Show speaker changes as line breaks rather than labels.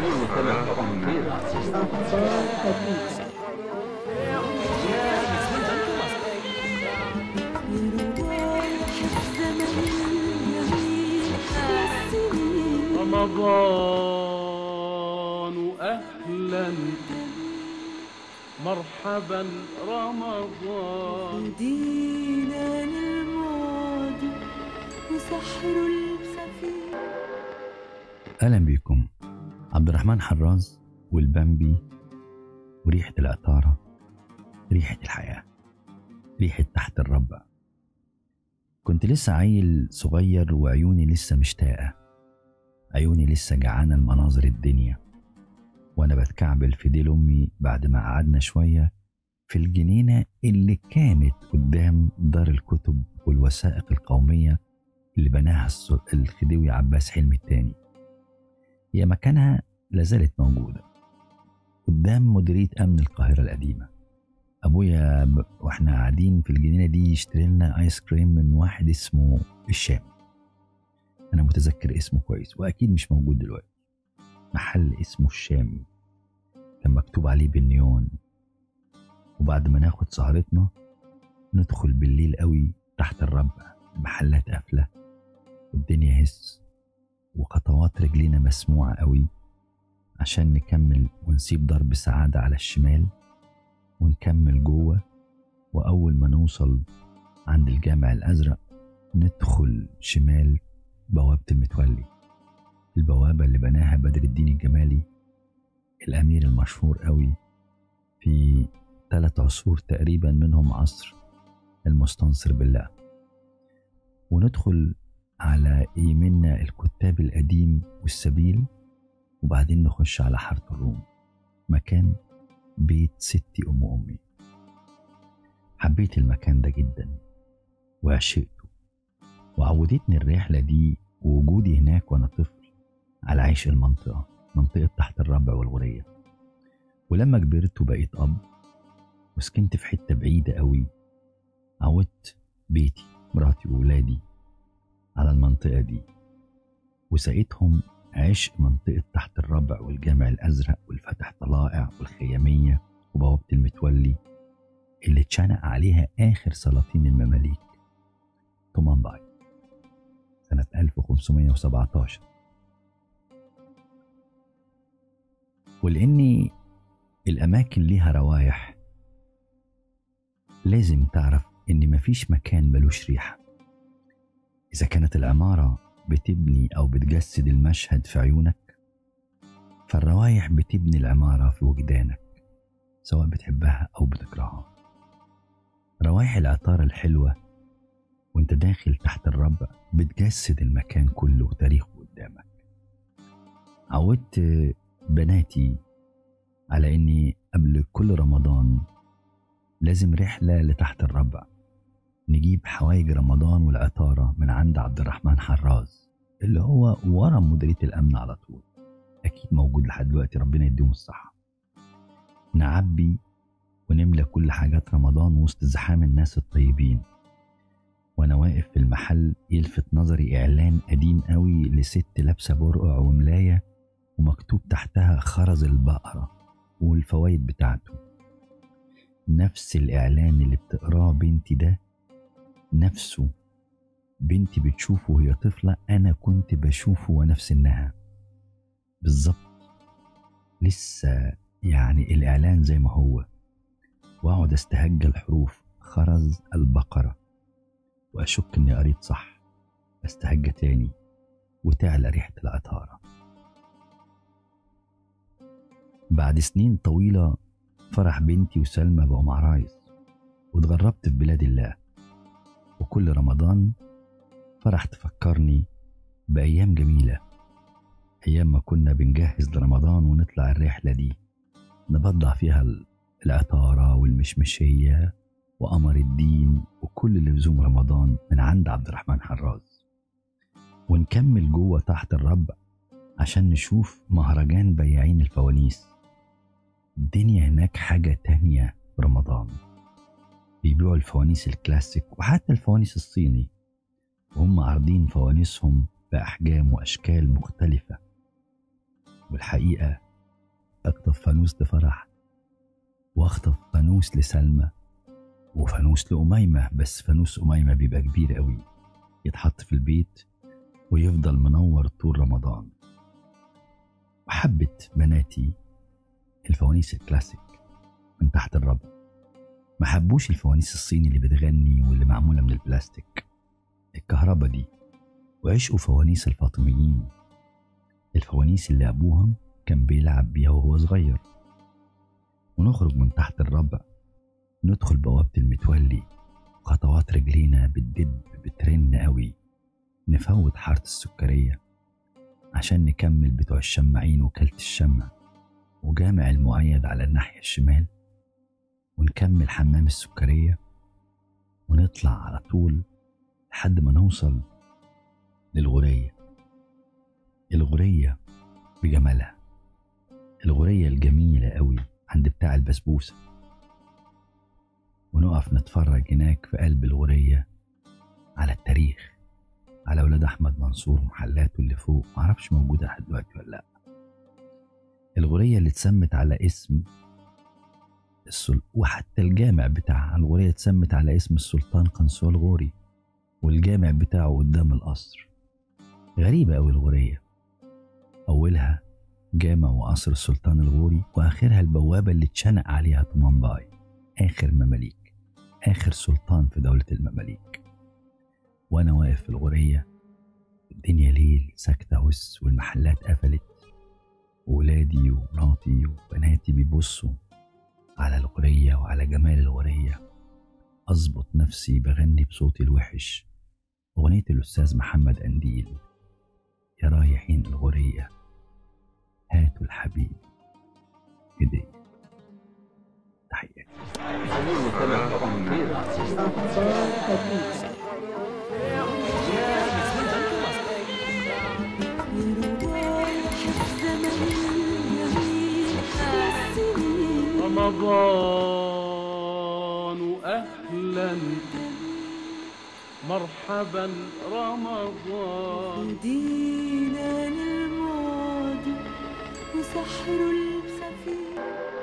رمضان أهلا مرحبا رمضان
هدينا للماضي وسحر الخفي
أهلا بيكم عبد الرحمن حراز والبامبي وريحة العطارة ريحة الحياة ريحة تحت الربع كنت لسه عيل صغير وعيوني لسه مشتاقة عيوني لسه جعانة المناظر الدنيا وأنا بتكعبل في ديل أمي بعد ما قعدنا شوية في الجنينة اللي كانت قدام دار الكتب والوثائق القومية اللي بناها الس- الخديوي عباس حلمي التاني هي مكانها لازالت موجودة قدام مديرية أمن القاهرة القديمة أبويا ب... وإحنا قاعدين في الجنينة دي يشتري لنا آيس كريم من واحد اسمه الشام أنا متذكر اسمه كويس وأكيد مش موجود دلوقتي محل اسمه الشامي كان مكتوب عليه بالنيون وبعد ما ناخد سهرتنا ندخل بالليل قوي تحت الربع المحلات قافلة والدنيا هس وخطوات رجلينا مسموعة قوي عشان نكمل ونسيب ضرب سعادة على الشمال ونكمل جوه وأول ما نوصل عند الجامع الأزرق ندخل شمال بوابة المتولي البوابة اللي بناها بدر الدين الجمالي الأمير المشهور قوي في ثلاث عصور تقريبا منهم عصر المستنصر بالله وندخل على يمنا الكتاب القديم والسبيل وبعدين نخش على حارة الروم مكان بيت ستي أم أمي حبيت المكان ده جدا وعشقته وعودتني الرحلة دي ووجودي هناك وأنا طفل على عيش المنطقة منطقة تحت الربع والغورية ولما كبرت وبقيت أب وسكنت في حتة بعيدة قوي عودت بيتي مراتي وولادي على المنطقة دي وسقيتهم عشق منطقة تحت الربع والجامع الأزرق والفتح طلائع والخيامية وبوابة المتولي اللي اتشنق عليها آخر سلاطين المماليك تومان باي سنة 1517 ولأني الأماكن ليها روايح لازم تعرف إن مفيش مكان ملوش ريحة إذا كانت العمارة بتبني أو بتجسد المشهد في عيونك فالروايح بتبني العمارة في وجدانك سواء بتحبها أو بتكرهها روايح العطارة الحلوة وانت داخل تحت الربع بتجسد المكان كله وتاريخه قدامك عودت بناتي على اني قبل كل رمضان لازم رحلة لتحت الربع نجيب حوايج رمضان والعطارة من عند عبد الرحمن حراز اللي هو ورا مديرية الأمن على طول أكيد موجود لحد دلوقتي ربنا يديهم الصحة نعبي ونملى كل حاجات رمضان وسط زحام الناس الطيبين وانا واقف في المحل يلفت نظري اعلان قديم قوي لست لابسه برقع وملايه ومكتوب تحتها خرز البقره والفوائد بتاعته نفس الاعلان اللي بتقراه بنتي ده نفسه بنتي بتشوفه وهي طفله انا كنت بشوفه وانا في سنها بالظبط لسه يعني الاعلان زي ما هو واقعد استهج الحروف خرز البقره وأشك إني قريت صح أستهج تاني وتعلى ريحة العطارة بعد سنين طويلة فرح بنتي وسلمى بقوا معرايس واتغربت في بلاد الله وكل رمضان فرح تفكرني بأيام جميلة أيام ما كنا بنجهز لرمضان ونطلع الرحلة دي نبضع فيها العطارة والمشمشية وقمر الدين وكل لزوم رمضان من عند عبد الرحمن حراز ونكمل جوه تحت الربع عشان نشوف مهرجان بياعين الفوانيس الدنيا هناك حاجة تانية في رمضان بيبيعوا الفوانيس الكلاسيك وحتى الفوانيس الصيني وهم عارضين فوانيسهم بأحجام وأشكال مختلفة والحقيقة أخطف فانوس لفرح وأخطف فانوس لسلمى وفانوس لأميمة بس فانوس أميمة بيبقى كبير قوي يتحط في البيت ويفضل منور طول رمضان وحبت بناتي الفوانيس الكلاسيك من تحت الربع ما حبوش الفوانيس الصيني اللي بتغني واللي معمولة من البلاستيك الكهرباء دي وعشقوا فوانيس الفاطميين الفوانيس اللي أبوهم كان بيلعب بيها وهو صغير ونخرج من تحت الربع ندخل بوابة المتولي خطوات رجلينا بتدب بترن قوي نفوت حارة السكرية عشان نكمل بتوع الشماعين وكالة الشمع وجامع المؤيد على الناحية الشمال ونكمل حمام السكرية ونطلع على طول لحد ما نوصل للغورية الغورية بجمالها الغورية الجميلة قوي عند بتاع البسبوسة ونقف نتفرج هناك في قلب الغورية على التاريخ على ولاد أحمد منصور ومحلاته اللي فوق معرفش موجودة لحد دلوقتي ولا لأ الغورية اللي اتسمت على اسم السل... وحتى الجامع بتاع الغورية اتسمت على اسم السلطان قنصوة غوري والجامع بتاعه قدام القصر غريبة أوي الغورية أولها جامع وقصر السلطان الغوري وآخرها البوابة اللي اتشنق عليها طمانباي آخر مماليك آخر سلطان في دولة المماليك وأنا واقف في الغورية الدنيا ليل ساكتة هس والمحلات قفلت وولادي ومراتي وبناتي بيبصوا على الغورية وعلى جمال الغورية أظبط نفسي بغني بصوتي الوحش أغنية الأستاذ محمد أنديل يا رايحين الغورية هاتوا الحبيب هدية تحياتي
روايح الزمن الجميل والسنين
رمضان أهلا مرحبا رمضان
هدينا للماضي وسحر الخفي